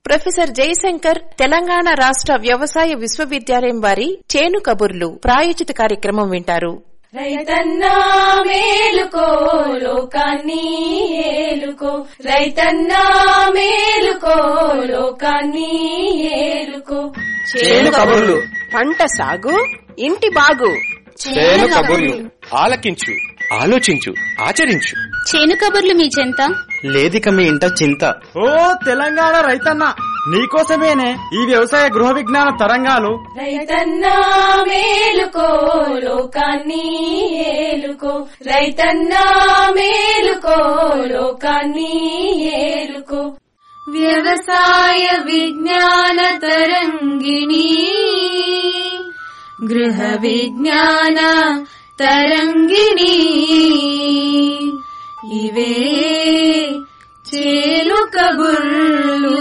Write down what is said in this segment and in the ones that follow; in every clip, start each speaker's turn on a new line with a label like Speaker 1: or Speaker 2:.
Speaker 1: Professor Jayashankar Telangana రాష్ట్ర వ్యవసాయ విశ్వవిద్యాలయం వారి చేను కబుర్లు ప్రాయోజిత కార్యక్రమం వింటారు
Speaker 2: రైతన్నా మేలుకో లోకాన్ని ఏలుకో రైతన్నా మేలుకో లోకాన్ని ఏలుకో
Speaker 3: చేను కబుర్లు
Speaker 4: పంట సాగు ఇంటి బాగు
Speaker 3: చేను కబుర్లు ఆలకించు ఆలోచించు ఆచరించు
Speaker 5: చేను కబుర్లు మీ చెంత
Speaker 6: లేదిక మీ ఇంట చింత
Speaker 7: ఓ తెలంగాణ రైతన్న నీకోసమేనే ఈ వ్యవసాయ గృహ విజ్ఞాన తరంగాలు
Speaker 2: రైతన్నా మేలుకో లోకాన్ని ఏలుకో రైతన్నా మేలుకో లోకాన్ని ఏలుకో వ్యవసాయ విజ్ఞాన తరంగిణి గృహ విజ్ఞాన తరంగిణి ఇవే చేలు కబుర్లు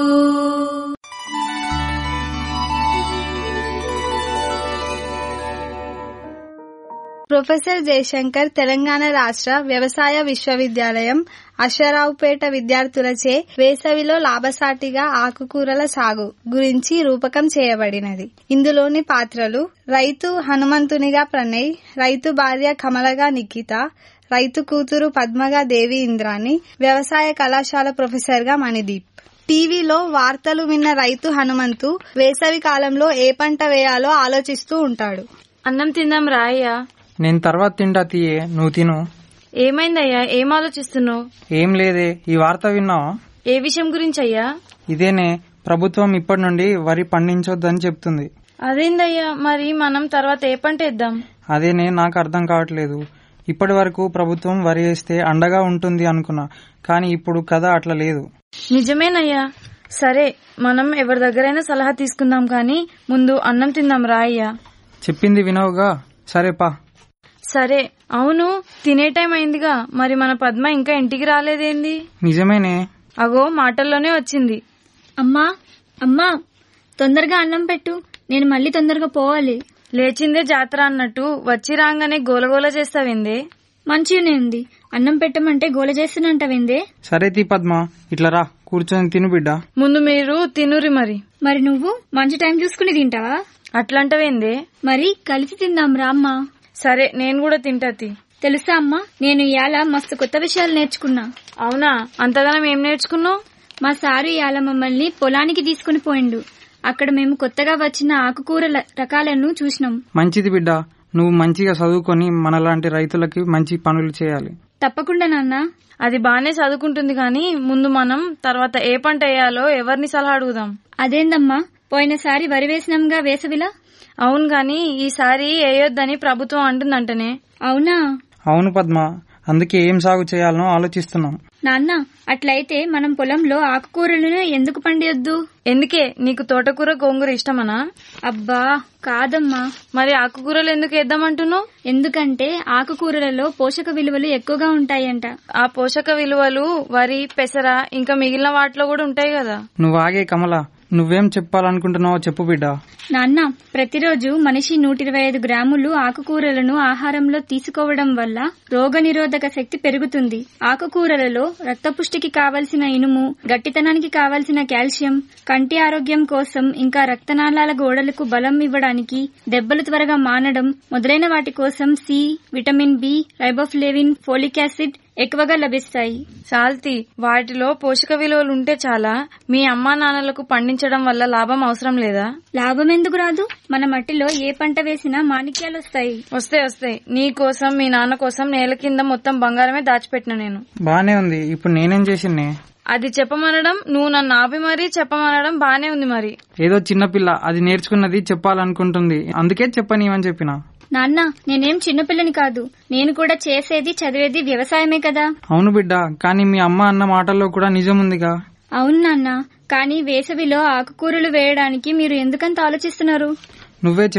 Speaker 8: ప్రొఫెసర్ జయశంకర్ తెలంగాణ రాష్ట్ర వ్యవసాయ విశ్వవిద్యాలయం అశ్వరావుపేట విద్యార్థులచే వేసవిలో లాభసాటిగా ఆకుకూరల సాగు గురించి రూపకం చేయబడినది ఇందులోని పాత్రలు రైతు హనుమంతునిగా ప్రణయ్ రైతు భార్య కమలగా నిఖిత రైతు కూతురు పద్మగా దేవి ఇంద్రాని వ్యవసాయ కళాశాల ప్రొఫెసర్ గా మణిదీప్ టీవీలో వార్తలు విన్న రైతు హనుమంతు వేసవి కాలంలో ఏ పంట వేయాలో ఆలోచిస్తూ ఉంటాడు
Speaker 9: అన్నం తిందాం రాయ్యా
Speaker 10: నేను తర్వాత తింటా తీయే నువ్వు తిను
Speaker 9: ఏమైందయ్యా ఏం ఆలోచిస్తున్నావు
Speaker 10: ఏం లేదే ఈ వార్త విన్నావా
Speaker 9: ఏ విషయం గురించి అయ్యా
Speaker 10: ఇదేనే ప్రభుత్వం ఇప్పటి నుండి వరి పండించొద్దని చెప్తుంది
Speaker 9: అదేందయ్యా మరి మనం తర్వాత ఏ పంట వేద్దాం
Speaker 10: అదేనే నాకు అర్థం కావట్లేదు ఇప్పటి వరకు ప్రభుత్వం వరి వేస్తే అండగా ఉంటుంది అనుకున్నా కానీ ఇప్పుడు కథ అట్లా లేదు
Speaker 9: నిజమేనయ్యా సరే మనం ఎవరి దగ్గరైనా సలహా తీసుకుందాం కానీ ముందు అన్నం తిందాం రాయ్యా
Speaker 10: చెప్పింది వినవుగా సరే పా
Speaker 9: సరే అవును తినే టైం అయిందిగా మరి మన పద్మ ఇంకా ఇంటికి రాలేదేంది
Speaker 10: నిజమేనే
Speaker 9: అగో మాటల్లోనే వచ్చింది
Speaker 5: అమ్మా అమ్మా తొందరగా అన్నం పెట్టు నేను మళ్ళీ తొందరగా పోవాలి
Speaker 9: లేచిందే జాతర అన్నట్టు వచ్చి రాగానే గోలగోల చేస్తావిందే
Speaker 5: మంచిగానే ఉంది అన్నం పెట్టమంటే గోల చేస్తున్నంటవిందే
Speaker 10: సరే తీ పద్మ ఇట్లా రా కూర్చొని తిను బిడ్డ
Speaker 9: ముందు మీరు తినురి మరి
Speaker 5: మరి నువ్వు మంచి టైం చూసుకుని తింటావా
Speaker 9: అట్లంటవేందే
Speaker 5: మరి కలిసి తిందాం రా అమ్మా
Speaker 9: సరే నేను కూడా తింటా తి.
Speaker 5: తెలుసా అమ్మా నేను ఇవాళ మస్తు కొత్త విషయాలు నేర్చుకున్నా
Speaker 9: అవునా అంతగానం ఏం నేర్చుకున్నావు
Speaker 5: మా సారు ఇవాళ మమ్మల్ని పొలానికి తీసుకుని పోయిండు అక్కడ మేము కొత్తగా వచ్చిన ఆకుకూరల రకాలను చూసినాం
Speaker 10: మంచిది బిడ్డ నువ్వు మంచిగా చదువుకొని మనలాంటి రైతులకి మంచి పనులు చేయాలి
Speaker 5: తప్పకుండా నాన్న
Speaker 9: అది బానే చదువుకుంటుంది కానీ ముందు మనం తర్వాత ఏ పంట వేయాలో ఎవరిని సలహా అడుగుదాం
Speaker 5: అదేందమ్మా పోయినసారి వరి వేసినాంగా వేసవిలా
Speaker 9: అవును గాని ఈసారి వేయొద్దని ప్రభుత్వం అంటుందంటనే
Speaker 5: అవునా
Speaker 10: అవును పద్మ అందుకే ఏం సాగు చేయాలనో ఆలోచిస్తున్నాం
Speaker 5: నాన్న అట్లయితే మనం పొలంలో ఆకుకూరలను ఎందుకు పండియొద్దు
Speaker 9: ఎందుకే నీకు తోటకూర గోంగూర ఇష్టమనా
Speaker 5: అబ్బా కాదమ్మా
Speaker 9: మరి ఆకుకూరలు ఎందుకు వేద్దామంటున్నావు
Speaker 5: ఎందుకంటే ఆకుకూరలలో పోషక విలువలు ఎక్కువగా ఉంటాయంట
Speaker 9: ఆ పోషక విలువలు వరి పెసర ఇంకా మిగిలిన వాటిలో కూడా ఉంటాయి కదా
Speaker 10: నువ్వు ఆగే కమల నువ్వేం చెప్పాలనుకుంటున్నావో చెప్పు బిడ్డ
Speaker 5: నాన్న ప్రతిరోజు మనిషి నూట ఇరవై ఐదు గ్రాములు ఆకుకూరలను ఆహారంలో తీసుకోవడం వల్ల రోగనిరోధక శక్తి పెరుగుతుంది ఆకుకూరలలో రక్తపుష్టికి కావలసిన ఇనుము గట్టితనానికి కావలసిన కాల్షియం కంటి ఆరోగ్యం కోసం ఇంకా రక్తనాళాల గోడలకు బలం ఇవ్వడానికి దెబ్బలు త్వరగా మానడం మొదలైన వాటి కోసం C vitamin B riboflavin folic acid ఎక్కువగా లభిస్తాయి
Speaker 9: సాల్తి వాటిలో పోషక విలువలు ఉంటే చాలా మీ అమ్మా నాన్నలకు పండించడం వల్ల లాభం అవసరం లేదా
Speaker 5: లాభం ఎందుకు రాదు మన మట్టిలో ఏ పంట వేసినా మాణిక్యాలు వస్తాయి
Speaker 9: వస్తాయి వస్తాయి నీ కోసం మీ నాన్న కోసం నేల కింద మొత్తం బంగారమే దాచిపెట్టిన నేను
Speaker 10: బానే ఉంది ఇప్పుడు నేనేం చేసిన్నే
Speaker 9: అది చెప్పమనడం నువ్వు నన్ను ఆపి మరీ చెప్పమనడం బానే ఉంది మరి
Speaker 10: ఏదో చిన్నపిల్ల అది నేర్చుకున్నది చెప్పాలనుకుంటుంది అందుకే చెప్పనీయమని చెప్పిన
Speaker 5: నాన్న నేనేం చిన్నపిల్లని కాదు నేను కూడా చేసేది చదివేది వ్యవసాయమే కదా
Speaker 10: అవును బిడ్డ కానీ మీ అమ్మ అన్న మాటల్లో కూడా నిజం ఉందిగా
Speaker 5: అవును నాన్న కానీ వేసవిలో ఆకుకూరలు వేయడానికి మీరు ఎందుకంత ఆలోచిస్తున్నారు
Speaker 10: నువ్వే చెప్పు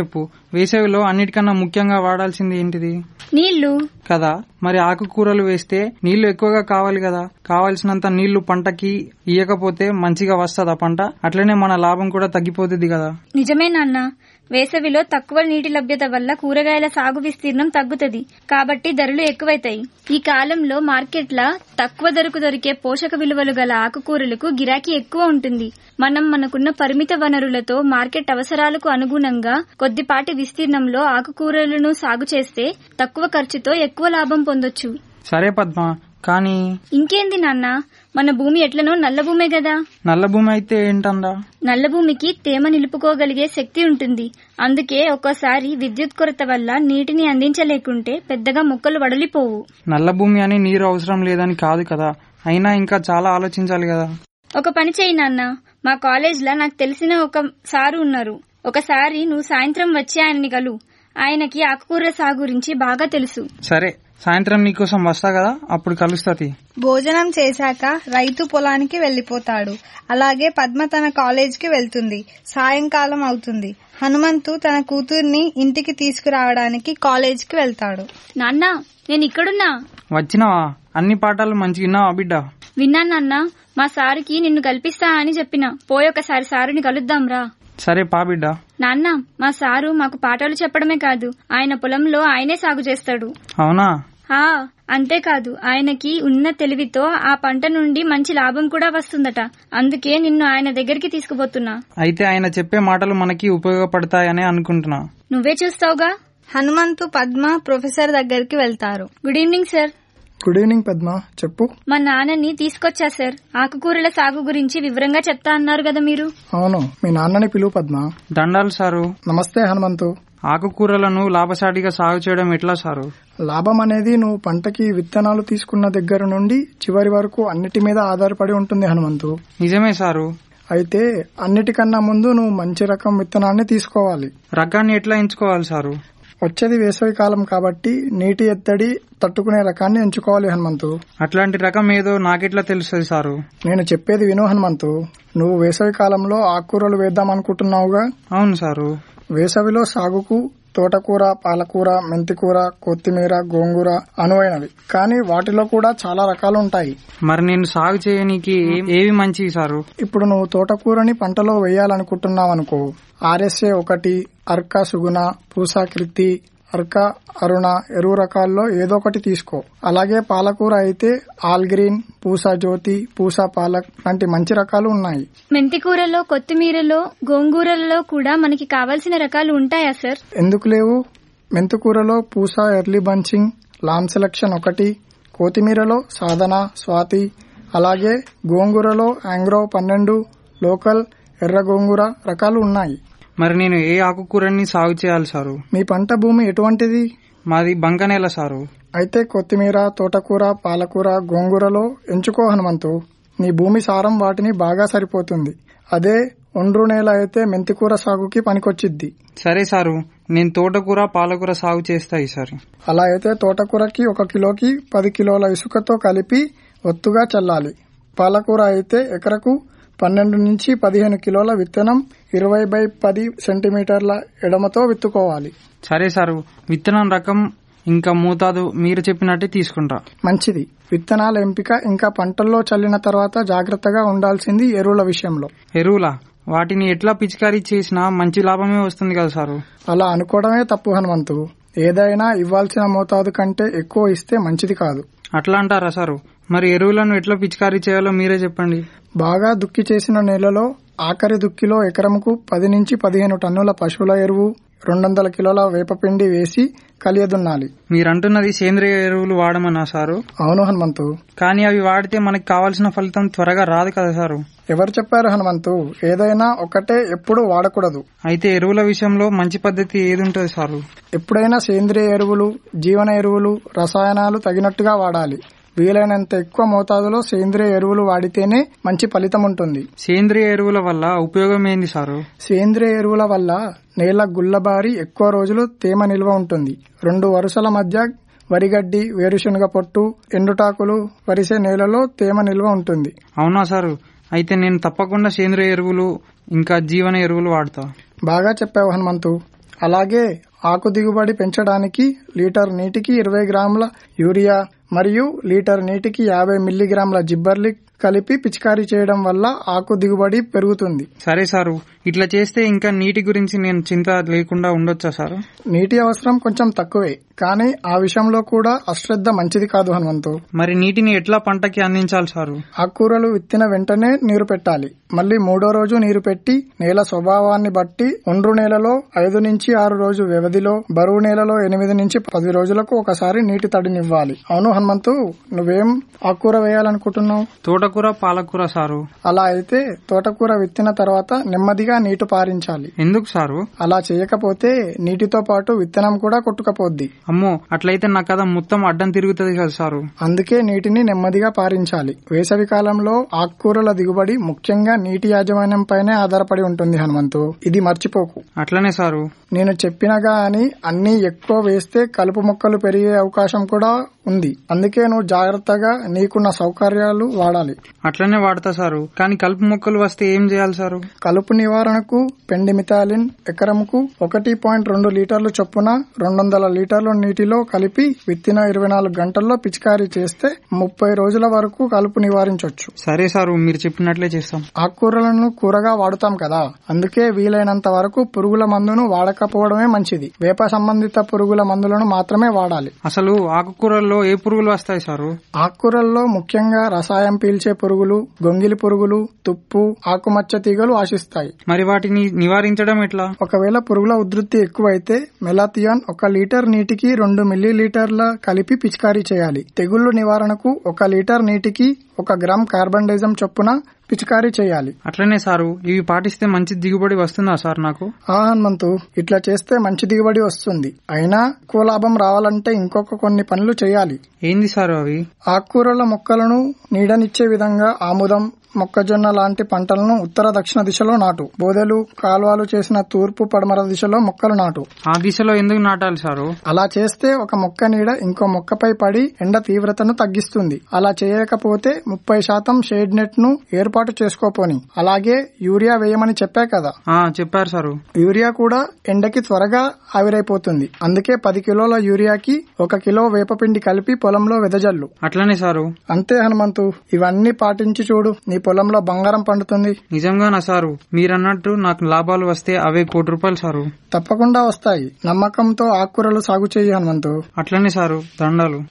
Speaker 10: వేసవిలో అన్నిటికన్నా ముఖ్యంగా వాడాల్సింది ఏంటిది
Speaker 5: నీళ్లు
Speaker 10: కదా మరి ఆకుకూరలు వేస్తే నీళ్లు ఎక్కువగా కావాలి కదా కావాల్సినంత నీళ్లు పంటకి ఇయ్యకపోతే మంచిగా వస్తుందా పంట అట్లనే మన లాభం కూడా తగ్గిపోతుంది కదా
Speaker 5: నిజమే నాన్న వేసవిలో తక్కువ నీటి లభ్యత వల్ల కూరగాయల సాగు విస్తీర్ణం తగ్గుతుంది కాబట్టి ధరలు ఎక్కువైతాయి ఈ కాలంలో మార్కెట్ల తక్కువ ధరకు దొరికే పోషక విలువలు గల ఆకుకూరలకు గిరాకీ ఎక్కువ ఉంటుంది మనం మనకున్న పరిమిత వనరులతో మార్కెట్ అవసరాలకు అనుగుణంగా కొద్దిపాటి విస్తీర్ణంలో ఆకుకూరలను సాగు చేస్తే తక్కువ ఖర్చుతో ఎక్కువ లాభం పొందొచ్చు
Speaker 10: సరే పద్మ కానీ
Speaker 5: ఇంకేంది నాన్న మన భూమి ఎట్లనో నల్ల భూమే కదా
Speaker 10: నల్ల భూమి అయితే ఏంటందా
Speaker 5: నల్ల భూమికి తేమ నిలుపుకోగలిగే శక్తి ఉంటుంది అందుకే ఒక్కోసారి విద్యుత్ కొరత వల్ల నీటిని అందించలేకుంటే పెద్దగా మొక్కలు వడలిపోవు
Speaker 10: నల్ల భూమి అని నీరు అవసరం లేదని కాదు కదా అయినా ఇంకా చాలా ఆలోచించాలి కదా
Speaker 5: ఒక పని చేయి నాన్న మా కాలేజ్లో నాకు తెలిసిన ఒక సారు ఉన్నారు ఒకసారి నువ్వు సాయంత్రం వచ్చి ఆయనని కలు ఆయనకి ఆకుకూరల సాగు గురించి బాగా తెలుసు
Speaker 10: సరే సాయంత్రం నీకోసం వస్తా కదా అప్పుడు కలుస్తుంది
Speaker 8: భోజనం చేశాక రైతు పొలానికి వెళ్లిపోతాడు అలాగే పద్మ తన కాలేజ్కి వెళ్తుంది సాయంకాలం అవుతుంది హనుమంతు తన కూతుర్ని ఇంటికి తీసుకురావడానికి కాలేజ్కి వెళ్తాడు
Speaker 5: నాన్న నేను ఇక్కడున్నా
Speaker 10: వచ్చినావా అన్ని పాఠాలు మంచిగా విన్నావా బిడ్డ
Speaker 5: విన్నా నాన్న మా సారుకి నిన్ను కల్పిస్తా అని చెప్పిన పోయి ఒకసారి సారుని కలుద్దాం రా
Speaker 10: సరే పా బిడ్డ
Speaker 5: నాన్న మా సారు మాకు పాఠాలు చెప్పడమే కాదు ఆయన పొలంలో ఆయనే సాగు చేస్తాడు
Speaker 10: అవునా
Speaker 5: ఆ అంతేకాదు ఆయనకి ఉన్న తెలివితో ఆ పంట నుండి మంచి లాభం కూడా వస్తుందట అందుకే నిన్ను ఆయన దగ్గరికి తీసుకుపోతున్నా
Speaker 10: అయితే ఆయన చెప్పే మాటలు మనకి ఉపయోగపడతాయనే అనుకుంటున్నా
Speaker 5: నువ్వే చూస్తావుగా
Speaker 8: హనుమంతు పద్మ ప్రొఫెసర్ దగ్గరికి వెళ్తారు
Speaker 5: good evening sir
Speaker 11: good evening Padma చెప్పు
Speaker 5: మా నాన్నని తీసుకొచ్చా సార్ ఆకుకూరల సాగు గురించి వివరంగా చెప్తా అన్నారు కదా మీరు
Speaker 11: అవును మీ నాన్నని పిలువు పద్మ
Speaker 10: దండాలు సారు
Speaker 11: నమస్తే హనుమంతు
Speaker 10: ఆకుకూరలను లాభసాటిగా సాగు చేయడం ఎట్లా సారు
Speaker 11: లాభం అనేది నువ్వు పంటకి విత్తనాలు తీసుకున్న దగ్గర నుండి చివరి వరకు అన్నిటి మీద ఆధారపడి ఉంటుంది హనుమంతు
Speaker 10: నిజమే సారు
Speaker 11: అయితే అన్నిటికన్నా ముందు నువ్వు మంచి రకం విత్తనాన్ని తీసుకోవాలి
Speaker 10: రకాన్ని ఎట్లా ఎంచుకోవాలి సారు
Speaker 11: వచ్చేది వేసవి కాలం కాబట్టి నీటి ఎత్తడి తట్టుకునే రకాన్ని ఎంచుకోవాలి హనుమంతు
Speaker 10: అట్లాంటి రకం ఏదో నాకెట్లా తెలుస్తుంది సారు
Speaker 11: నేను చెప్పేది విను హనుమంతు నువ్వు వేసవి కాలంలో ఆకుకూరలు వేద్దాం అనుకుంటున్నావుగా
Speaker 10: అవును సారు
Speaker 11: వేసవిలో సాగుకు తోటకూర పాలకూర మెంతికూర కొత్తిమీర గోంగూర అనువైనవి కానీ వాటిలో కూడా చాలా రకాలు ఉంటాయి
Speaker 10: మరి నేను సాగు చేయనీకి ఏ- ఏవి మంచివి సారు
Speaker 11: ఇప్పుడు నువ్వు తోటకూరని పంటలో వేయాలనుకుంటున్నావు అనుకో ఆర్ఎస్ఏ ఒకటి అర్క సుగుణ పూసాకృతి అర్క అరుణ ఎరువు రకాల్లో ఏదో ఒకటి తీసుకో అలాగే పాలకూర అయితే ఆల్ గ్రీన్ పూసా జ్యోతి పూసా పాలక్ లాంటి మంచి రకాలు ఉన్నాయి
Speaker 5: మెంతికూరలో కొత్తిమీరలో గోంగూరలలో కూడా మనకి కావాల్సిన రకాలు ఉంటాయా సార్
Speaker 11: ఎందుకు లేవు మెంతుకూరలో Pusa early bunching Lam selection ఒకటి కొత్తిమీరలో సాధన స్వాతి అలాగే గోంగూరలో ఆంగ్రో పన్నెండు లోకల్ ఎర్ర గోంగూర రకాలు ఉన్నాయి
Speaker 10: మరి నేను ఏ ఆకుకూరని సాగు చేయాలి సారు
Speaker 11: మీ పంట భూమి ఎటువంటిది
Speaker 10: మాది బంకనేల సారు
Speaker 11: అయితే కొత్తిమీర తోటకూర పాలకూర గోంగూరలో ఎంచుకో హనుమంతు నీ భూమి సారం వాటిని బాగా సరిపోతుంది అదే ఒండ్రు నేల అయితే మెంతికూర సాగుకి పనికొచ్చిద్ది
Speaker 10: సరే సారు నేను తోటకూర పాలకూర సాగు చేస్తా ఈసారి
Speaker 11: అలా అయితే తోటకూరకి ఒక కిలోకి పది కిలోల ఇసుకతో కలిపి ఒత్తుగా చల్లాలి పాలకూర అయితే ఎకరకు పన్నెండు నుంచి పదిహేను కిలోల విత్తనం ఇరవై బై పది సెంటీమీటర్ల ఎడమతో విత్తుకోవాలి
Speaker 10: సరే సారు విత్తనం రకం ఇంకా మోతాదు మీరు చెప్పినట్టే తీసుకుంటా
Speaker 11: మంచిది విత్తనాల ఎంపిక ఇంకా పంటల్లో చల్లిన తర్వాత జాగ్రత్తగా ఉండాల్సింది ఎరువుల విషయంలో
Speaker 10: ఎరువులా వాటిని ఎట్లా పిచికారీ చేసినా మంచి లాభమే వస్తుంది కదా సారు
Speaker 11: అలా అనుకోవడమే తప్పు హనుమంతు ఏదైనా ఇవ్వాల్సిన మోతాదు కంటే ఎక్కువ ఇస్తే మంచిది కాదు
Speaker 10: అట్లా అంటారా సారు మరి ఎరువులను ఎట్లా పిచికారీ చేయాలో మీరే చెప్పండి
Speaker 11: బాగా దుక్కి చేసిన నేలలో ఆఖరి దుక్కిలో ఎకరముకు పది నుంచి పదిహేను టన్నుల పశువుల ఎరువు రెండు వందల కిలోల వేపపిండి వేసి కలియదున్నాలి
Speaker 10: మీరంటున్నది సేంద్రియ ఎరువులు వాడమన్నా సారు
Speaker 11: అవును హనుమంతు
Speaker 10: కానీ అవి వాడితే మనకి కావాల్సిన ఫలితం త్వరగా రాదు కదా సారు
Speaker 11: ఎవరు చెప్పారు హనుమంతు ఏదైనా ఒకటే ఎప్పుడు వాడకూడదు
Speaker 10: అయితే ఎరువుల విషయంలో మంచి పద్ధతి ఏది ఉంటుంది సారు
Speaker 11: ఎప్పుడైనా సేంద్రియ ఎరువులు జీవన ఎరువులు రసాయనాలు తగినట్టుగా వాడాలి వీలైనంత ఎక్కువ మోతాదులో సేంద్రియ ఎరువులు వాడితేనే మంచి ఫలితం ఉంటుంది
Speaker 10: సేంద్రియ ఎరువుల వల్ల ఉపయోగం ఏంది సారు
Speaker 11: సేంద్రియ ఎరువుల వల్ల నేల గుల్లబారి ఎక్కువ రోజులు తేమ నిల్వ ఉంటుంది రెండు వరుసల మధ్య వరిగడ్డి వేరుశనగ పొట్టు ఎండుటాకులు వరిసే నేలలో తేమ నిల్వ ఉంటుంది
Speaker 10: అవునా సారు అయితే నేను తప్పకుండా సేంద్రియ ఎరువులు ఇంకా జీవన ఎరువులు వాడతా
Speaker 11: బాగా చెప్పావు హనుమంతు అలాగే ఆకు దిగుబడి పెంచడానికి లీటర్ నీటికి ఇరవై గ్రాముల యూరియా మరియు లీటర్ నీటికి యాభై మిల్లీగ్రాముల జిబ్బర్లిక్ కలిపి పిచికారీ చేయడం వల్ల ఆకు దిగుబడి పెరుగుతుంది
Speaker 10: సరే సారు ఇట్లా చేస్తే ఇంకా నీటి గురించి నేను చింత లేకుండా ఉండొచ్చా సారు
Speaker 11: నీటి అవసరం కొంచెం తక్కువే కానీ ఆ విషయంలో కూడా అశ్రద్ధ మంచిది కాదు హనుమంతు
Speaker 10: మరి నీటిని ఎట్లా పంటకి అందించాలి సారు
Speaker 11: ఆకుకూరలు విత్తిన వెంటనే నీరు పెట్టాలి మళ్ళీ మూడో రోజు నీరు పెట్టి నేల స్వభావాన్ని బట్టి ఒండ్రు నేలలో ఐదు నుంచి ఆరు రోజు వ్యవధిలో బరువు నేలలో ఎనిమిది నుంచి పది రోజులకు ఒకసారి నీటి తడినివ్వాలి అవును హనుమంతు నువ్వేం ఆకుకూర వేయాలనుకుంటున్నావు
Speaker 10: తోటకూర పాలకూర సారు
Speaker 11: అలా అయితే తోటకూర విత్తిన తర్వాత నెమ్మదిగా నీటి పారించాలి
Speaker 10: ఎందుకు సారు
Speaker 11: అలా చేయకపోతే నీటితో పాటు విత్తనం కూడా కొట్టుకపోద్ది
Speaker 10: అమ్మో అట్లయితే నా కథ మొత్తం అడ్డం తిరుగుతుంది కదా సారు
Speaker 11: అందుకే నీటిని నెమ్మదిగా పారించాలి వేసవి కాలంలో ఆకుకూరల దిగుబడి ముఖ్యంగా నీటి యాజమాన్యం పైనే ఆధారపడి ఉంటుంది హనుమంతు ఇది మర్చిపోకు
Speaker 10: అట్లనే సారు
Speaker 11: నేను చెప్పినగా అని అన్ని ఎక్కువ వేస్తే కలుపు మొక్కలు పెరిగే అవకాశం కూడా ఉంది అందుకే నువ్వు జాగ్రత్తగా నీకున్న సౌకర్యాలు వాడాలి
Speaker 10: అట్లనే వాడతా సారు కానీ కలుపు మొక్కలు వస్తే ఏం చేయాలి సారు
Speaker 11: కలుపు నివారణకు పెండిమిథాలిన్ ఎకరంకు ఒకటి పాయింట్ రెండు లీటర్లు చొప్పున రెండు వందల లీటర్ల నీటిలో కలిపి విత్తిన ఇరవై నాలుగు గంటల్లో పిచికారీ చేస్తే ముప్పై రోజుల వరకు కలుపు నివారించవచ్చు
Speaker 10: సరే సారు మీరు చెప్పినట్లే చేస్తాం
Speaker 11: ఆకుకూరలను కూరగా వాడుతాం కదా అందుకే వీలైనంత వరకు పురుగుల మందును వాడకపోవడమే మంచిది వేప సంబంధిత పురుగుల మందులను మాత్రమే వాడాలి
Speaker 10: అసలు ఆకుకూరల్లో ఏ పురుగులు వస్తాయి సారు
Speaker 11: ఆకుకూరల్లో ముఖ్యంగా రసాయం పీల్చే పురుగులు గొంగిలి పురుగులు తుప్పు ఆకుమచ్చ తీగలు ఆశిస్తాయి
Speaker 10: మరి వాటిని నివారించడం ఎట్లా
Speaker 11: ఒకవేళ పురుగుల ఉధృతి ఎక్కువైతే మెలాథియాన్ ఒక లీటర్ నీటికి రెండు మిల్లీ లీటర్ల కలిపి పిచికారీ చేయాలి తెగుళ్లు నివారణకు ఒక లీటర్ నీటికి ఒక గ్రామ్ కార్బన్ డైజం చొప్పున పిచికారీ చేయాలి
Speaker 10: అట్లనే సారు ఇవి పాటిస్తే మంచి దిగుబడి వస్తుందా సార్ నాకు
Speaker 11: ఆ హనుమంతు ఇట్లా చేస్తే మంచి దిగుబడి వస్తుంది అయినా ఎక్కువ లాభం రావాలంటే ఇంకొక కొన్ని పనులు చేయాలి
Speaker 10: ఏంది సారు అవి
Speaker 11: ఆకుకూరల మొక్కలను నీడనిచ్చే విధంగా ఆముదం మొక్కజొన్న లాంటి పంటలను ఉత్తర దక్షిణ దిశలో నాటు బోదెలు కాల్వలు చేసిన తూర్పు పడమర దిశలో మొక్కలు నాటు
Speaker 10: ఆ దిశలో ఎందుకు నాటాలి సారు
Speaker 11: అలా చేస్తే ఒక మొక్క నీడ ఇంకో మొక్కపై పడి ఎండ తీవ్రతను తగ్గిస్తుంది అలా చేయకపోతే ముప్పై శాతం షేడ్ నెట్ ను ఏర్పాటు చేసుకోపోని అలాగే యూరియా వేయమని చెప్పా కదా
Speaker 10: ఆ చెప్పారు సారు
Speaker 11: యూరియా కూడా ఎండకి త్వరగా ఆవిరైపోతుంది అందుకే పది కిలోల యూరియాకి ఒక కిలో వేపపిండి కలిపి పొలంలో వెదజల్లు
Speaker 10: అట్లనే సారు
Speaker 11: అంతే హనుమంతు ఇవన్నీ పాటించి చూడు నీ పొలంలో బంగారం పండుతుంది
Speaker 10: నిజంగానా సారు మీరన్నట్టు నాకు లాభాలు వస్తే అవే కోటి రూపాయలు సారు
Speaker 11: తప్పకుండా వస్తాయి నమ్మకంతో ఆకుకూరలు సాగు చేయి హనుమంతు
Speaker 10: అట్లనే సారు దండాలు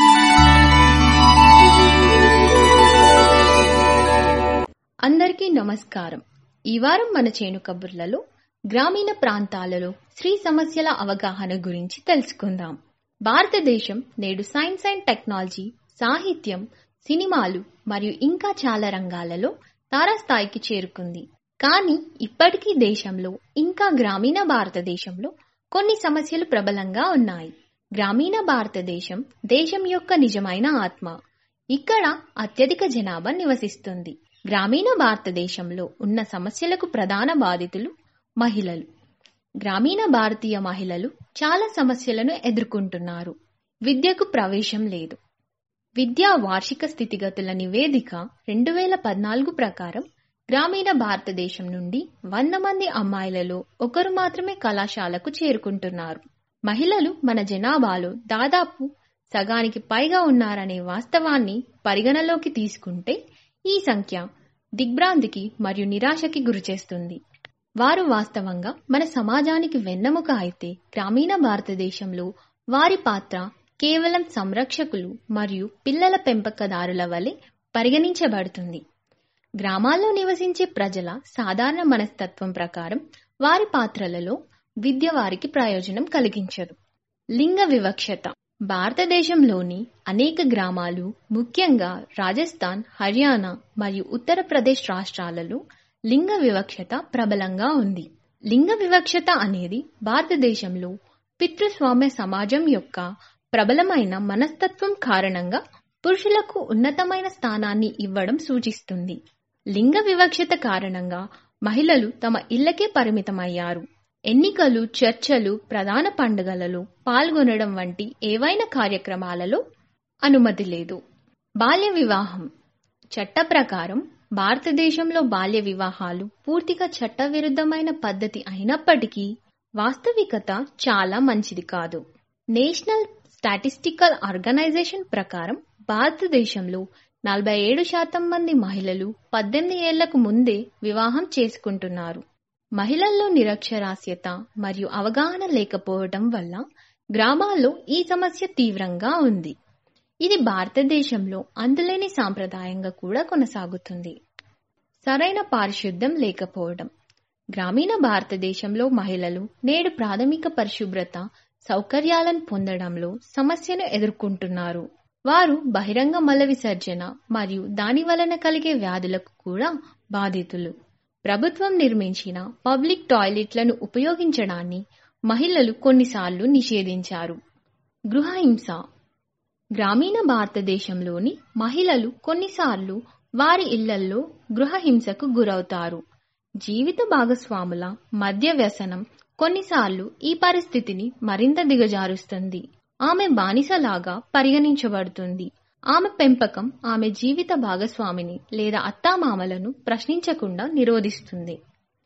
Speaker 12: అందరికీ నమస్కారం ఈ వారం మన చేను కబుర్లలో గ్రామీణ ప్రాంతాలలో స్త్రీ సమస్యల అవగాహన గురించి తెలుసుకుందాం భారతదేశం నేడు సైన్స్ అండ్ టెక్నాలజీ సాహిత్యం సినిమాలు మరియు ఇంకా చాలా రంగాలలో తారాస్థాయికి చేరుకుంది కానీ ఇప్పటికీ దేశంలో ఇంకా గ్రామీణ భారతదేశంలో కొన్ని సమస్యలు ప్రబలంగా ఉన్నాయి గ్రామీణ భారతదేశం దేశం యొక్క నిజమైన ఆత్మ ఇక్కడ అత్యధిక జనాభా నివసిస్తుంది గ్రామీణ భారతదేశంలో ఉన్న సమస్యలకు ప్రధాన బాధితులు మహిళలు గ్రామీణ భారతీయ మహిళలు చాలా సమస్యలను ఎదుర్కొంటున్నారు విద్యకు ప్రవేశం లేదు విద్యా వార్షిక స్థితిగతుల నివేదిక రెండు వేల పద్నాలుగు ప్రకారం గ్రామీణ భారతదేశం నుండి వంద మంది అమ్మాయిలలో ఒకరు మాత్రమే కళాశాలకు చేరుకుంటున్నారు మహిళలు మన జనాభాలో దాదాపు సగానికి పైగా ఉన్నారనే వాస్తవాన్ని పరిగణలోకి తీసుకుంటే ఈ సంఖ్య దిగ్భ్రాంతికి మరియు నిరాశకి గురిచేస్తుంది వారు వాస్తవంగా మన సమాజానికి వెన్నెముక అయితే గ్రామీణ భారతదేశంలో వారి పాత్ర కేవలం సంరక్షకులు మరియు పిల్లల పెంపకదారుల వలె పరిగణించబడుతుంది గ్రామాల్లో నివసించే ప్రజల సాధారణ మనస్తత్వం ప్రకారం వారి పాత్రలలో విద్య వారికి ప్రయోజనం కలిగించదు లింగ వివక్షత భారతదేశంలోని అనేక గ్రామాలు ముఖ్యంగా రాజస్థాన్ హర్యానా మరియు ఉత్తరప్రదేశ్ రాష్ట్రాలలో లింగ వివక్షత ప్రబలంగా ఉంది లింగ వివక్షత అనేది భారతదేశంలో పితృస్వామ్య సమాజం యొక్క ప్రబలమైన మనస్తత్వం కారణంగా పురుషులకు ఉన్నతమైన స్థానాన్ని ఇవ్వడం సూచిస్తుంది లింగ వివక్షత కారణంగా మహిళలు తమ ఇళ్లకే పరిమితమయ్యారు ఎన్నికలు చర్చలు ప్రధాన పండుగలలో పాల్గొనడం వంటి ఏవైనా కార్యక్రమాలలో అనుమతి లేదు బాల్య వివాహం చట్ట ప్రకారం భారతదేశంలో బాల్య వివాహాలు పూర్తిగా చట్టవిరుద్ధమైన పద్ధతి అయినప్పటికీ వాస్తవికత చాలా మంచిది కాదు నేషనల్ స్టాటిస్టికల్ ఆర్గనైజేషన్ ప్రకారం భారతదేశంలో నలభై ఏడు శాతం మంది మహిళలు పద్దెనిమిది ఏళ్లకు ముందే వివాహం చేసుకుంటున్నారు మహిళల్లో నిరక్షరాస్యత మరియు అవగాహన లేకపోవడం వల్ల గ్రామాల్లో ఈ సమస్య తీవ్రంగా ఉంది ఇది భారతదేశంలో అందులేని సాంప్రదాయంగా కూడా కొనసాగుతుంది సరైన పారిశుద్ధ్యం లేకపోవడం గ్రామీణ భారతదేశంలో మహిళలు నేడు ప్రాథమిక పరిశుభ్రత సౌకర్యాలను పొందడంలో సమస్యను ఎదుర్కొంటున్నారు వారు బహిరంగ మల విసర్జన మరియు దాని వలన కలిగే వ్యాధులకు కూడా బాధితులు ప్రభుత్వం నిర్మించిన పబ్లిక్ టాయిలెట్లను ఉపయోగించడాన్ని మహిళలు కొన్నిసార్లు నిషేధించారు గృహహింస గ్రామీణ భారతదేశంలోని మహిళలు కొన్నిసార్లు వారి ఇళ్లల్లో గృహహింసకు గురవుతారు జీవిత భాగస్వాముల మద్య వ్యసనం కొన్నిసార్లు ఈ పరిస్థితిని మరింత దిగజారుస్తుంది ఆమె బానిసలాగా పరిగణించబడుతుంది ఆమె పెంపకం ఆమె జీవిత భాగస్వామిని లేదా అత్తామామలను ప్రశ్నించకుండా నిరోధిస్తుంది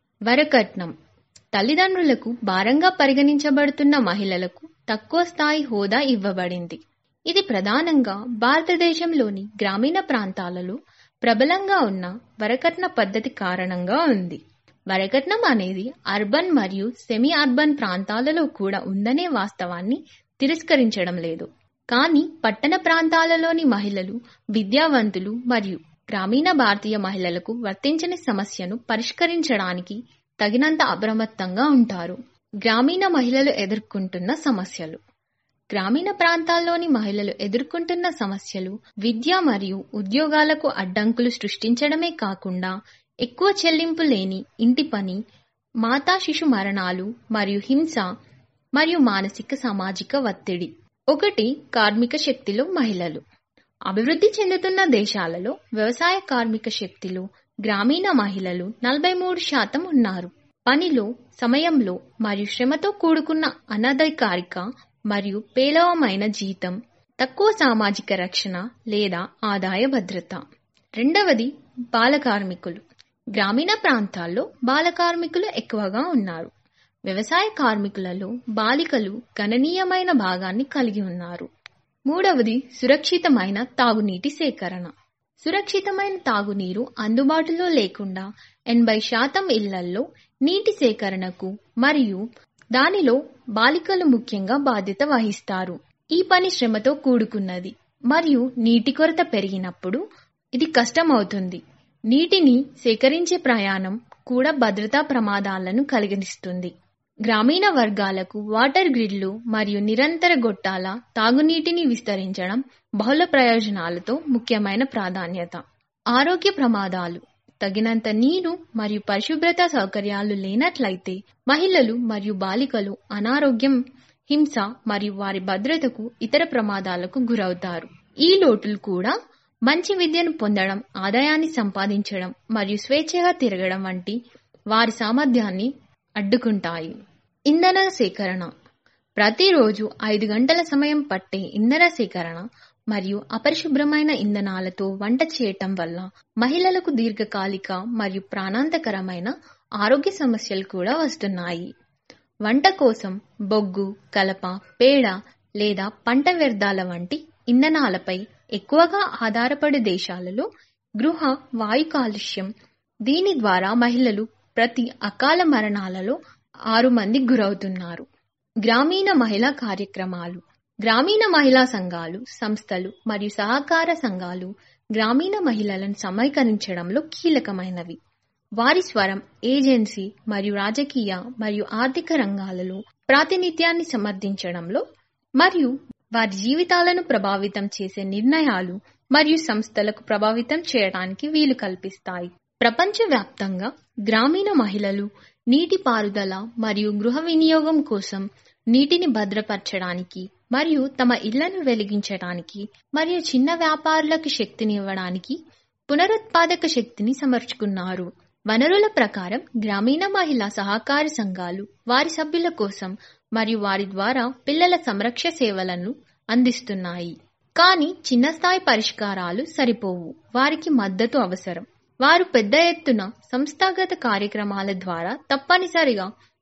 Speaker 12: వరకట్నం తల్లిదండ్రులకు భారంగా పరిగణించబడుతున్న మహిళలకు తక్కువ స్థాయి హోదా ఇవ్వబడింది ఇది ప్రధానంగా భారతదేశంలోని గ్రామీణ ప్రాంతాలలో ప్రబలంగా ఉన్న వరకట్న పద్ధతి కారణంగా ఉంది వరకట్నం అనేది అర్బన్ మరియు సెమీ అర్బన్ ప్రాంతాలలో కూడా ఉందనే వాస్తవాన్ని తిరస్కరించడం లేదు కానీ పట్టణ ప్రాంతాలలోని మహిళలు విద్యావంతులు మరియు గ్రామీణ భారతీయ మహిళలకు వర్తించని సమస్యను పరిష్కరించడానికి తగినంత అప్రమత్తంగా ఉంటారు గ్రామీణ మహిళలు ఎదుర్కొంటున్న సమస్యలు గ్రామీణ ప్రాంతాల్లోని మహిళలు ఎదుర్కొంటున్న సమస్యలు విద్య మరియు ఉద్యోగాలకు అడ్డంకులు సృష్టించడమే కాకుండా ఎక్కువ చెల్లింపు లేని ఇంటి పని మాతా శిశు మరణాలు మరియు హింస మరియు మానసిక సామాజిక ఒత్తిడి ఒకటి కార్మిక శక్తిలో మహిళలు అభివృద్ధి చెందుతున్న దేశాలలో వ్యవసాయ కార్మిక శక్తిలో గ్రామీణ మహిళలు నలభై మూడు శాతం ఉన్నారు పనిలో సమయంలో మరియు శ్రమతో కూడుకున్న అనధికారిక మరియు పేలవమైన జీతం తక్కువ సామాజిక రక్షణ లేదా ఆదాయ భద్రత రెండవది బాల కార్మికులు గ్రామీణ ప్రాంతాల్లో బాల కార్మికులు ఎక్కువగా ఉన్నారు వ్యవసాయ కార్మికులలో బాలికలు గణనీయమైన భాగాన్ని కలిగి ఉన్నారు మూడవది సురక్షితమైన తాగునీటి సేకరణ సురక్షితమైన తాగునీరు అందుబాటులో లేకుండా ఎనభై శాతం ఇళ్లల్లో నీటి సేకరణకు మరియు దానిలో బాలికలు ముఖ్యంగా బాధ్యత వహిస్తారు ఈ పని శ్రమతో కూడుకున్నది మరియు నీటి కొరత పెరిగినప్పుడు ఇది కష్టమవుతుంది నీటిని సేకరించే ప్రయాణం కూడా భద్రతా ప్రమాదాలను కలిగిస్తుంది గ్రామీణ వర్గాలకు వాటర్ గ్రిడ్లు మరియు నిరంతర గొట్టాల తాగునీటిని విస్తరించడం బహుళ ప్రయోజనాలతో ముఖ్యమైన ప్రాధాన్యత ఆరోగ్య ప్రమాదాలు తగినంత నీరు మరియు పరిశుభ్రత సౌకర్యాలు లేనట్లయితే మహిళలు మరియు బాలికలు అనారోగ్యం హింస మరియు వారి భద్రతకు ఇతర ప్రమాదాలకు గురవుతారు ఈ లోటులు కూడా మంచి విద్యను పొందడం ఆదాయాన్ని సంపాదించడం మరియు స్వేచ్ఛగా తిరగడం వంటి వారి సామర్థ్యాన్ని అడ్డుకుంటాయి ఇంధన సేకరణ ప్రతిరోజు ఐదు గంటల సమయం పట్టే ఇంధన సేకరణ మరియు అపరిశుభ్రమైన ఇంధనాలతో వంట చేయటం వల్ల మహిళలకు దీర్ఘకాలిక మరియు ప్రాణాంతకరమైన ఆరోగ్య సమస్యలు కూడా వస్తున్నాయి వంట కోసం బొగ్గు కలప పేడ లేదా పంట వ్యర్థాల వంటి ఇంధనాలపై ఎక్కువగా ఆధారపడే దేశాలలో గృహ వాయు కాలుష్యం దీని ద్వారా మహిళలు ప్రతి అకాల మరణాలలో ఆరు మంది గురవుతున్నారు గ్రామీణ మహిళా కార్యక్రమాలు గ్రామీణ మహిళా సంఘాలు సంస్థలు మరియు సహకార సంఘాలు గ్రామీణ మహిళలను సమీకరించడంలో కీలకమైనవి వారి స్వరం ఏజెన్సీ మరియు రాజకీయ మరియు ఆర్థిక రంగాలలో ప్రాతినిధ్యాన్ని సమర్థించడంలో మరియు వారి జీవితాలను ప్రభావితం చేసే నిర్ణయాలు మరియు సంస్థలకు ప్రభావితం చేయడానికి వీలు కల్పిస్తాయి ప్రపంచవ్యాప్తంగా గ్రామీణ మహిళలు నీటి పారుదల మరియు గృహ వినియోగం కోసం నీటిని భద్రపరచడానికి మరియు తమ ఇళ్లను వెలిగించడానికి మరియు చిన్న వ్యాపారులకు శక్తిని ఇవ్వడానికి పునరుత్పాదక శక్తిని సమర్చుకున్నారు వనరుల ప్రకారం గ్రామీణ మహిళా సహకార సంఘాలు వారి సభ్యుల కోసం మరియు వారి ద్వారా పిల్లల సంరక్ష సేవలను అందిస్తున్నాయి కానీ చిన్న స్థాయి పరిష్కారాలు సరిపోవు వారికి మద్దతు అవసరం వారు పెద్ద ఎత్తున సంస్థాగత కార్యక్రమాల ద్వారా తప్పనిసరిగా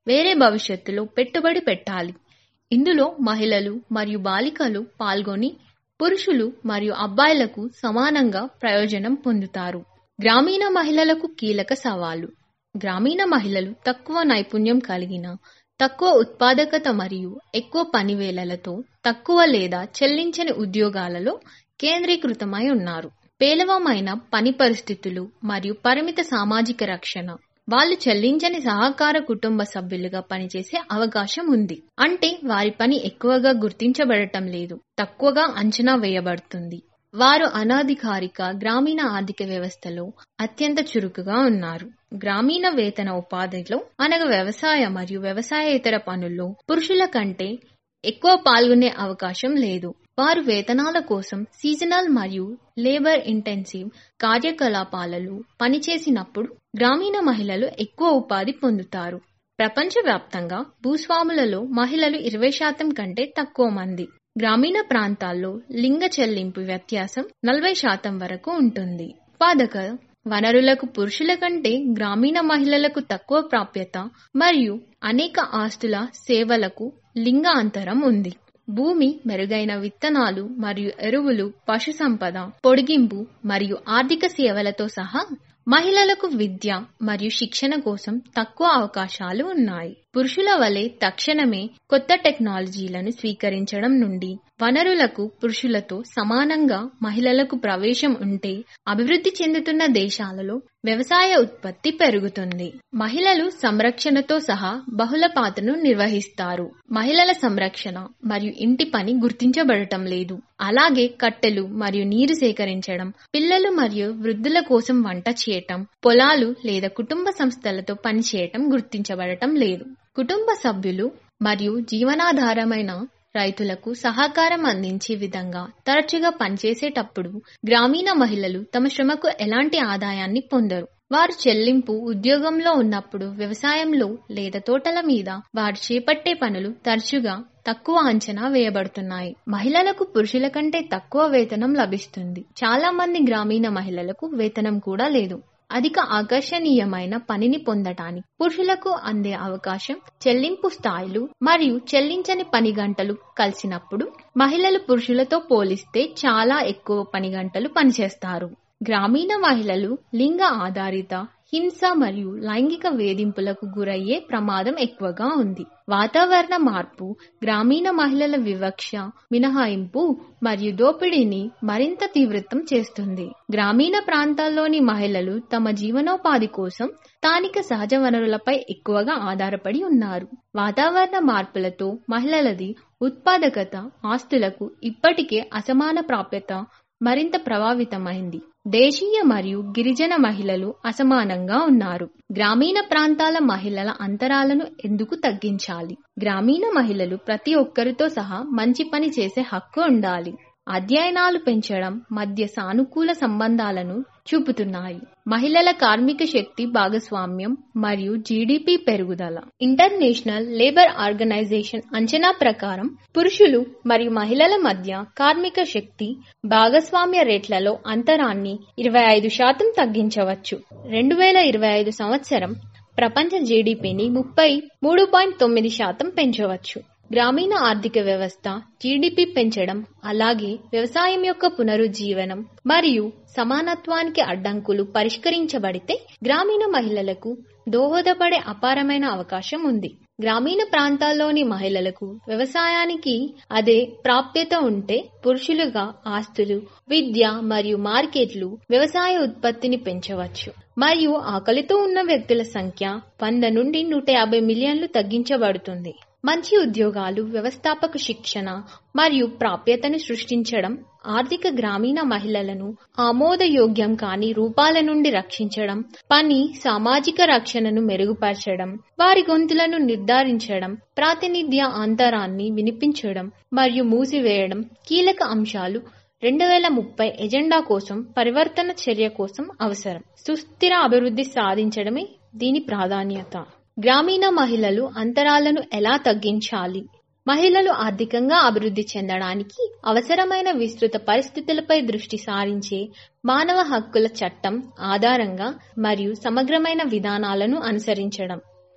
Speaker 12: వేరే భవిష్యత్తులో పెట్టుబడి పెట్టాలి ఇందులో మహిళలు మరియు బాలికలు పాల్గొని పురుషులు మరియు అబ్బాయిలకు సమానంగా ప్రయోజనం పొందుతారు గ్రామీణ మహిళలకు కీలక సవాలు గ్రామీణ మహిళలు తక్కువ నైపుణ్యం కలిగిన తక్కువ ఉత్పాదకత మరియు ఎక్కువ పనివేళలతో తక్కువ లేదా చెల్లించని ఉద్యోగాలలో కేంద్రీకృతమై ఉన్నారు పేలవమైన పని పరిస్థితులు మరియు పరిమిత సామాజిక రక్షణ వాళ్ళు చెల్లించని సహకార కుటుంబ సభ్యులుగా పనిచేసే అవకాశం ఉంది అంటే వారి పని ఎక్కువగా గుర్తించబడటం లేదు తక్కువగా అంచనా వేయబడుతుంది వారు అనధికారిక గ్రామీణ ఆర్థిక వ్యవస్థలో అత్యంత చురుకుగా ఉన్నారు గ్రామీణ వేతన ఉపాధిలో అనగా వ్యవసాయ మరియు వ్యవసాయేతర పనుల్లో పురుషుల కంటే ఎక్కువ పాల్గొనే అవకాశం లేదు వారు వేతనాల కోసం సీజనల్ మరియు లేబర్ ఇంటెన్సివ్ కార్యకలాపాలలో పనిచేసినప్పుడు గ్రామీణ మహిళలు ఎక్కువ ఉపాధి పొందుతారు ప్రపంచవ్యాప్తంగా భూస్వాములలో మహిళలు ఇరవై శాతం కంటే తక్కువ మంది గ్రామీణ ప్రాంతాల్లో లింగ చెల్లింపు వ్యత్యాసం నలభై శాతం వరకు ఉంటుంది ఉత్పాదక వనరులకు పురుషుల కంటే గ్రామీణ మహిళలకు తక్కువ ప్రాప్యత మరియు అనేక ఆస్తుల సేవలకు లింగ అంతరం ఉంది భూమి మెరుగైన విత్తనాలు మరియు ఎరువులు పశు సంపద పొడిగింపు మరియు ఆర్థిక సేవలతో సహా మహిళలకు విద్య మరియు శిక్షణ కోసం తక్కువ అవకాశాలు ఉన్నాయి పురుషుల వలె తక్షణమే కొత్త టెక్నాలజీలను స్వీకరించడం నుండి వనరులకు పురుషులతో సమానంగా మహిళలకు ప్రవేశం ఉంటే అభివృద్ధి చెందుతున్న దేశాలలో వ్యవసాయ ఉత్పత్తి పెరుగుతుంది మహిళలు సంరక్షణతో సహా బహుళ పాత్రను నిర్వహిస్తారు మహిళల సంరక్షణ మరియు ఇంటి పని గుర్తించబడటం లేదు అలాగే కట్టెలు మరియు నీరు సేకరించడం పిల్లలు మరియు వృద్ధుల కోసం వంట చేయటం పొలాలు లేదా కుటుంబ సంస్థలతో పనిచేయటం గుర్తించబడటం లేదు కుటుంబ సభ్యులు మరియు జీవనాధారమైన రైతులకు సహకారం అందించే విధంగా తరచుగా పనిచేసేటప్పుడు గ్రామీణ మహిళలు తమ శ్రమకు ఎలాంటి ఆదాయాన్ని పొందరు వారు చెల్లింపు ఉద్యోగంలో ఉన్నప్పుడు వ్యవసాయంలో లేదా తోటల మీద వారు చేపట్టే పనులు తరచుగా తక్కువ అంచనా వేయబడుతున్నాయి మహిళలకు పురుషుల కంటే తక్కువ వేతనం లభిస్తుంది చాలా మంది గ్రామీణ మహిళలకు వేతనం కూడా లేదు అధిక ఆకర్షణీయమైన పనిని పొందటానికి పురుషులకు అందే అవకాశం చెల్లింపు స్థాయిలు మరియు చెల్లించని పని గంటలు కలిసినప్పుడు మహిళలు పురుషులతో పోలిస్తే చాలా ఎక్కువ పని గంటలు పనిచేస్తారు గ్రామీణ మహిళలు లింగ ఆధారిత హింస మరియు లైంగిక వేధింపులకు గురయ్యే ప్రమాదం ఎక్కువగా ఉంది వాతావరణ మార్పు గ్రామీణ మహిళల వివక్ష మినహాయింపు మరియు దోపిడీని మరింత తీవ్రతం చేస్తుంది గ్రామీణ ప్రాంతాల్లోని మహిళలు తమ జీవనోపాధి కోసం స్థానిక సహజ వనరులపై ఎక్కువగా ఆధారపడి ఉన్నారు వాతావరణ మార్పులతో మహిళలది ఉత్పాదకత ఆస్తులకు ఇప్పటికే అసమాన ప్రాప్యత మరింత ప్రభావితమైంది దేశీయ మరియు గిరిజన మహిళలు అసమానంగా ఉన్నారు గ్రామీణ ప్రాంతాల మహిళల అంతరాలను ఎందుకు తగ్గించాలి గ్రామీణ మహిళలు ప్రతి ఒక్కరితో సహా మంచి పని చేసే హక్కు ఉండాలి అధ్యయనాలు పెంచడం మధ్య సానుకూల సంబంధాలను చూపుతున్నాయి మహిళల కార్మిక శక్తి భాగస్వామ్యం మరియు జీడిపి పెరుగుదల ఇంటర్నేషనల్ లేబర్ ఆర్గనైజేషన్ అంచనా ప్రకారం పురుషులు మరియు మహిళల మధ్య కార్మిక శక్తి భాగస్వామ్య రేట్లలో అంతరాన్ని ఇరవై ఐదు శాతం తగ్గించవచ్చు రెండు వేల ఇరవై ఐదు సంవత్సరం ప్రపంచ జీడిపిని ముప్పై మూడు పాయింట్ తొమ్మిది శాతం పెంచవచ్చు గ్రామీణ ఆర్థిక వ్యవస్థ జీడిపి పెంచడం అలాగే వ్యవసాయం యొక్క పునరుజ్జీవనం మరియు సమానత్వానికి అడ్డంకులు పరిష్కరించబడితే గ్రామీణ మహిళలకు దోహదపడే అపారమైన అవకాశం ఉంది గ్రామీణ ప్రాంతాల్లోని మహిళలకు వ్యవసాయానికి అదే ప్రాప్యత ఉంటే పురుషులుగా ఆస్తులు విద్య మరియు మార్కెట్లు వ్యవసాయ ఉత్పత్తిని పెంచవచ్చు మరియు ఆకలితో ఉన్న వ్యక్తుల సంఖ్య వంద నుండి నూట యాభై మిలియన్లు తగ్గించబడుతుంది మంచి ఉద్యోగాలు వ్యవస్థాపక శిక్షణ మరియు ప్రాప్యతను సృష్టించడం ఆర్థిక గ్రామీణ మహిళలను ఆమోదయోగ్యం కాని రూపాల నుండి రక్షించడం పని సామాజిక రక్షణను మెరుగుపరచడం వారి గొంతులను నిర్ధారించడం ప్రాతినిధ్య అంతరాన్ని వినిపించడం మరియు మూసివేయడం కీలక అంశాలు రెండు వేల ముప్పై ఎజెండా కోసం పరివర్తన చర్య కోసం అవసరం సుస్థిర అభివృద్ధి సాధించడమే దీని ప్రాధాన్యత గ్రామీణ మహిళలు అంతరాలను ఎలా తగ్గించాలి మహిళలు ఆర్థికంగా అభివృద్ధి చెందడానికి అవసరమైన విస్తృత పరిస్థితులపై దృష్టి సారించే మానవ హక్కుల చట్టం ఆధారంగా మరియు సమగ్రమైన విధానాలను అనుసరించడం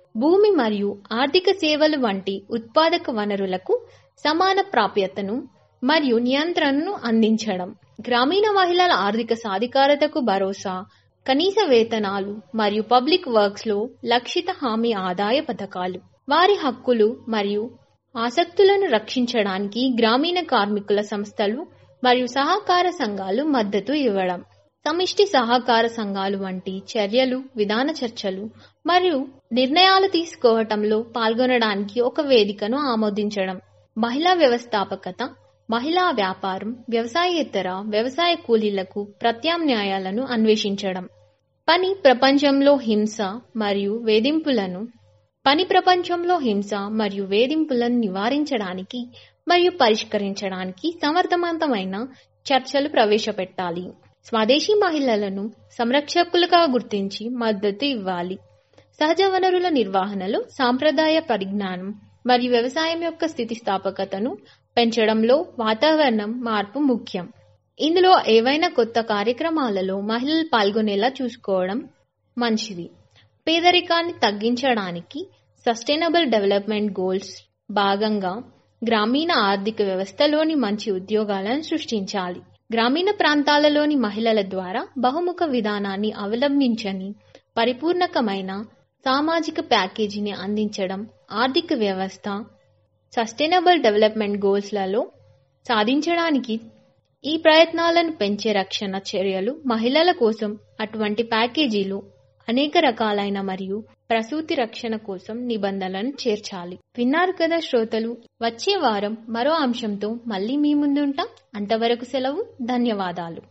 Speaker 12: భూమి మరియు ఆర్థిక సేవలు వంటి ఉత్పాదక వనరులకు సమాన ప్రాప్యతను మరియు నియంత్రణను అందించడం గ్రామీణ మహిళల ఆర్థిక సాధికారతకు భరోసా కనీస వేతనాలు మరియు పబ్లిక్ వర్క్స్ లో లక్షిత హామీ ఆదాయ పథకాలు వారి హక్కులు మరియు ఆసక్తులను రక్షించడానికి గ్రామీణ కార్మికుల సంస్థలు మరియు సహకార సంఘాలు మద్దతు ఇవ్వడం సమిష్టి సహకార సంఘాలు వంటి చర్యలు విధాన చర్చలు మరియు నిర్ణయాలు తీసుకోవటంలో పాల్గొనడానికి ఒక వేదికను ఆమోదించడం మహిళా వ్యవస్థాపకత మహిళా వ్యాపారం వ్యవసాయేతర వ్యవసాయ కూలీలకు ప్రత్యామ్నాయాలను అన్వేషించడం పని ప్రపంచంలో హింస మరియు వేధింపులను పని ప్రపంచంలో హింస మరియు వేధింపులను నివారించడానికి మరియు పరిష్కరించడానికి సమర్థవంతమైన చర్చలు ప్రవేశపెట్టాలి స్వదేశీ మహిళలను సంరక్షకులుగా గుర్తించి మద్దతు ఇవ్వాలి సహజ వనరుల నిర్వహణలో సాంప్రదాయ పరిజ్ఞానం మరియు వ్యవసాయం యొక్క స్థితిస్థాపకతను పెంచడంలో వాతావరణం మార్పు ముఖ్యం ఇందులో ఏవైనా కొత్త కార్యక్రమాలలో మహిళలు పాల్గొనేలా చూసుకోవడం మంచిది పేదరికాన్ని తగ్గించడానికి సస్టైనబుల్ డెవలప్మెంట్ గోల్స్ భాగంగా గ్రామీణ ఆర్థిక వ్యవస్థలోని మంచి ఉద్యోగాలను సృష్టించాలి గ్రామీణ ప్రాంతాలలోని మహిళల ద్వారా బహుముఖ విధానాన్ని అవలంబించని పరిపూర్ణకమైన సామాజిక ప్యాకేజీని అందించడం ఆర్థిక వ్యవస్థ సస్టైనబుల్ డెవలప్మెంట్ గోల్స్లలో సాధించడానికి ఈ ప్రయత్నాలను పెంచే రక్షణ చర్యలు మహిళల కోసం అటువంటి ప్యాకేజీలు అనేక రకాలైన మరియు ప్రసూతి రక్షణ కోసం నిబంధనలను చేర్చాలి విన్నారు కదా శ్రోతలు వచ్చే వారం మరో అంశంతో మళ్ళీ మీ ముందుంటాం అంతవరకు సెలవు ధన్యవాదాలు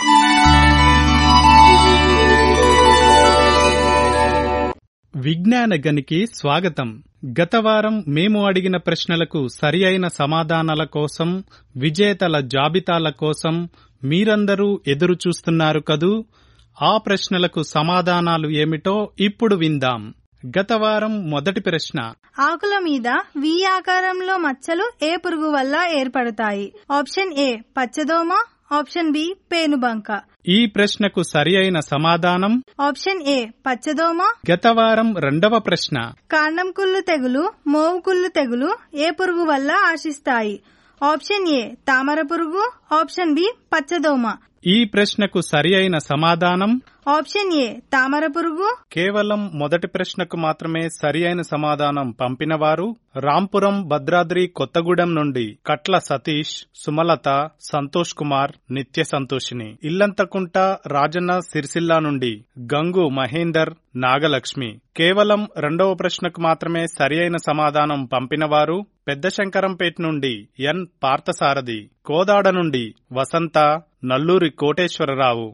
Speaker 13: విజ్ఞాన గనికి స్వాగతం గత వారం మేము అడిగిన ప్రశ్నలకు సరి అయిన సమాధానాల కోసం విజేతల జాబితాల కోసం మీరందరూ ఎదురు చూస్తున్నారు కదూ ఆ ప్రశ్నలకు సమాధానాలు ఏమిటో ఇప్పుడు విందాం గత వారం మొదటి ప్రశ్న
Speaker 8: ఆకుల మీద వి ఆకారంలో మచ్చలు ఏ పురుగు వల్ల ఏర్పడతాయి ఆప్షన్ ఏ పచ్చదోమ ఆప్షన్ బి పేనుబంక
Speaker 13: ఈ ప్రశ్నకు సరి అయిన సమాధానం
Speaker 8: ఆప్షన్ ఏ పచ్చదోమ
Speaker 13: గత వారం రెండవ ప్రశ్న
Speaker 8: కాండం కుళ్ళు తెగులు మోవు కుళ్ళు తెగులు ఏ పురుగు వల్ల ఆశిస్తాయి ఆప్షన్ ఏ తామర పురుగు ఆప్షన్ బి పచ్చదోమ
Speaker 13: ఈ ప్రశ్నకు సరి అయిన సమాధానం
Speaker 8: ఆప్షన్ ఏ తామర పురుగు
Speaker 13: కేవలం మొదటి ప్రశ్నకు మాత్రమే సరి అయిన సమాధానం పంపినవారు రాంపురం భద్రాద్రి కొత్తగూడెం నుండి కట్ల సతీష్ సుమలత సంతోష్ కుమార్ నిత్య సంతోషిని ఇల్లంతకుంట రాజన్న సిరిసిల్ల నుండి గంగు మహేందర్ నాగలక్ష్మి కేవలం రెండవ ప్రశ్నకు మాత్రమే సరి అయిన సమాధానం పంపినవారు పెద్ద శంకరంపేట నుండి ఎన్ పార్థసారథి కోదాడ నుండి వసంత నల్లూరి కోటేశ్వరరావు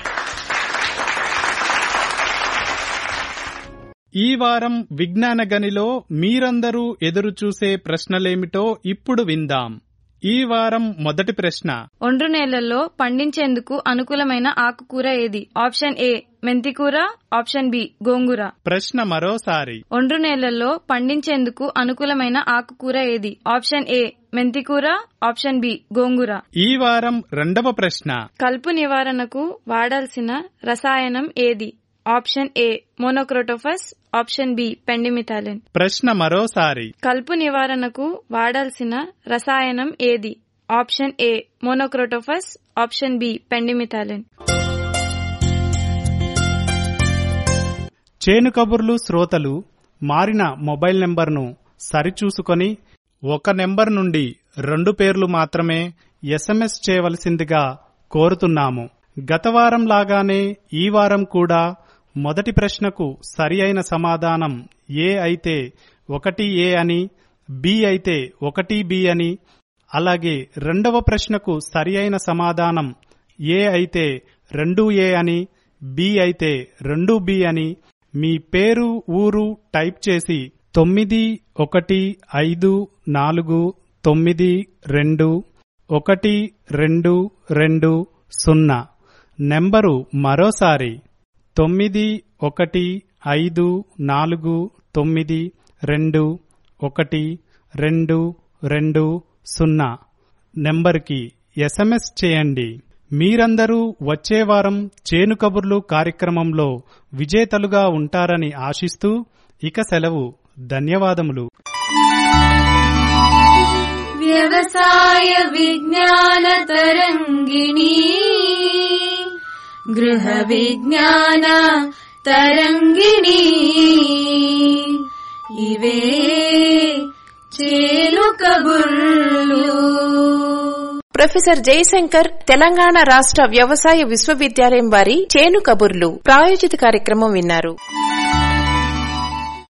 Speaker 13: ఈ వారం విజ్ఞాన గనిలో మీరందరూ ఎదురు చూసే ప్రశ్నలేమిటో ఇప్పుడు విందాం ఈ వారం మొదటి ప్రశ్న
Speaker 9: ఒండ్రు నేలల్లో పండించేందుకు అనుకూలమైన ఆకుకూర ఏది ఆప్షన్ ఏ మెంతికూర ఆప్షన్ బి గోంగూర
Speaker 13: ప్రశ్న మరోసారి
Speaker 9: ఒండ్రు నేలల్లో పండించేందుకు అనుకూలమైన ఆకుకూర ఏది ఆప్షన్ ఏ మెంతికూర ఆప్షన్ బి గోంగూర
Speaker 13: ఈ వారం రెండవ ప్రశ్న
Speaker 9: కలుపు నివారణకు వాడాల్సిన రసాయనం ఏది option A monocrotophos option B pendimethalin
Speaker 13: ప్రశ్న మరోసారి
Speaker 9: కలుపు నివారణకు వాడాల్సిన రసాయనం ఏది option A monocrotophos option B pendimethalin
Speaker 13: చేను కబుర్లు శ్రోతలు మారిన మొబైల్ నెంబర్ను సరిచూసుకొని ఒక నెంబర్ నుండి రెండు పేర్లు మాత్రమే ఎస్ఎంఎస్ చేయవలసిందిగా కోరుతున్నాము గత వారం లాగానే ఈ వారం కూడా మొదటి ప్రశ్నకు సరి అయిన సమాధానం ఏ అయితే ఒకటి ఏ అని బి అయితే ఒకటి బి అని అలాగే రెండవ ప్రశ్నకు సరి అయిన సమాధానం ఏ అయితే రెండు ఏ అని బి అయితే రెండు బి అని మీ పేరు ఊరు టైప్ చేసి తొమ్మిది ఒకటి ఐదు నాలుగు తొమ్మిది రెండు ఒకటి రెండు రెండు సున్నా నెంబరు మరోసారి తొమ్మిది ఒకటి ఐదు నాలుగు తొమ్మిది రెండు ఒకటి రెండు రెండు సున్నా నెంబర్కి ఎస్ఎంఎస్ చేయండి మీరందరూ వచ్చే వారం చేను కబుర్లు కార్యక్రమంలో విజేతలుగా ఉంటారని ఆశిస్తూ ఇక సెలవు ధన్యవాదములు
Speaker 2: వ్యవసాయ విజ్ఞాన తరంగిణి గృహ విజ్ఞాన తరంగిణి ఇవే చేలు కబుర్లు
Speaker 1: ప్రొఫెసర్ జయశంకర్ తెలంగాణ రాష్ట్ర వ్యవసాయ విశ్వవిద్యాలయం వారి చేను కబుర్లు ప్రాయోజిత కార్యక్రమం విన్నారు